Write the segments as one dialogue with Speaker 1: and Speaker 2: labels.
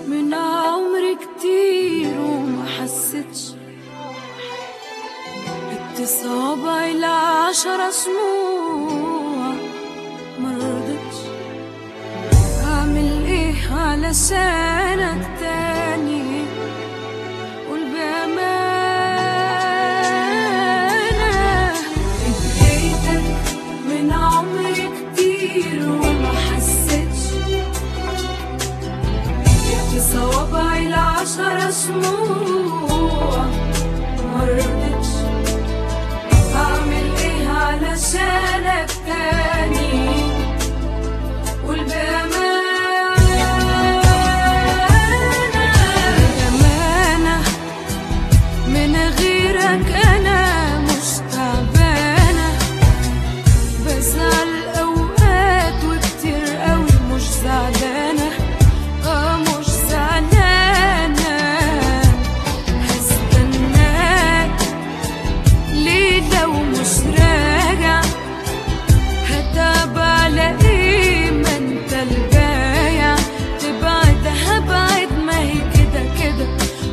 Speaker 1: من عمري كتير وما حسيتش صوابعي العشرة شموع مرضتش أعمل إيه علشانك تاني قول بأمانة اديتك من عمري كتير وما حسيتش في صوابعي العشرة شموع مرضتش أعمل إيه علشانك تاني قول بأمانة بأمانة من غيرك أنا مش تعبانة بزعل أوقات وكتير قوي مش زعلانة آه مش زعلانة هستناك ليه لو مش راجع هتعب على ايه ما انت البايع تبعد هبعد ما هي كده كده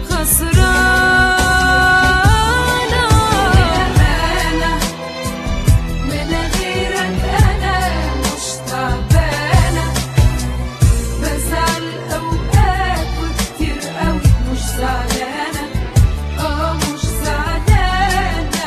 Speaker 1: خسرانة بأمانة من غيرك أنا مش تعبانة بزعل أوقات وكتير قوي مش زعلانة اه مش زعلانة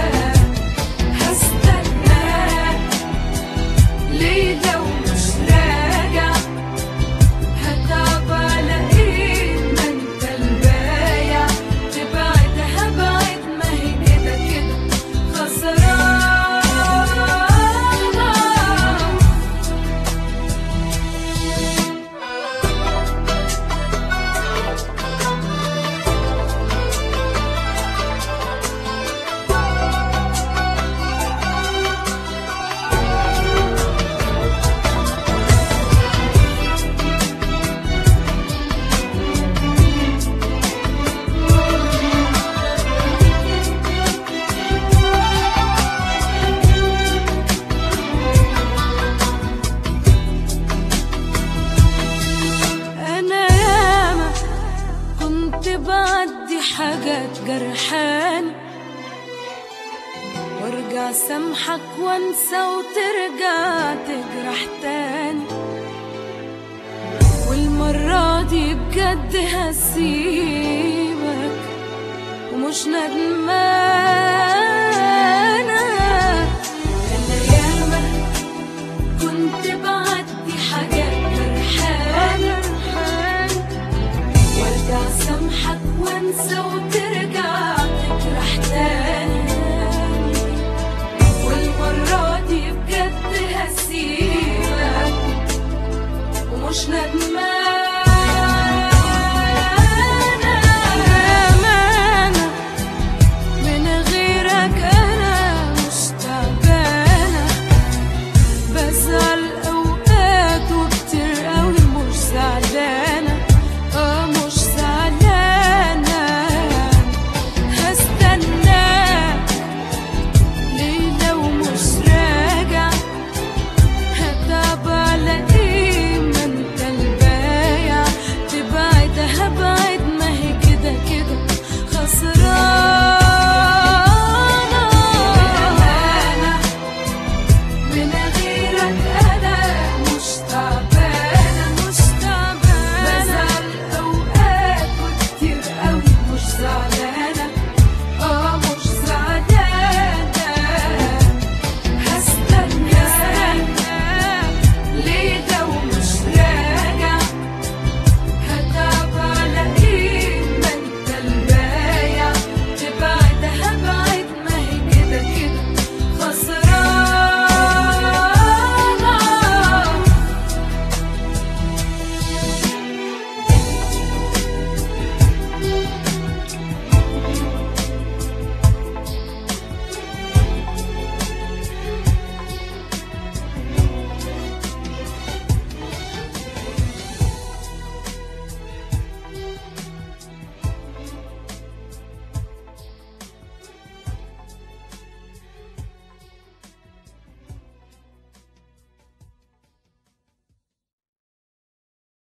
Speaker 1: هستناك ليه لو مش راجع هتعب على ايه ما انت البايع تبعد هبعد ما هي كده كده خسرانة أنا ياما كنت بعدي حاجات جرحاني وارجع سامحك وانسى وترجع تجرح تاني والمرة دي بجد هسيبك ومش ندمانة أنا ياما كنت بعدي حاجات جرحانة وارجع سامحك وانسى وترجع تجرح تاني والمرة دي بجد هسيبك ومش ندمان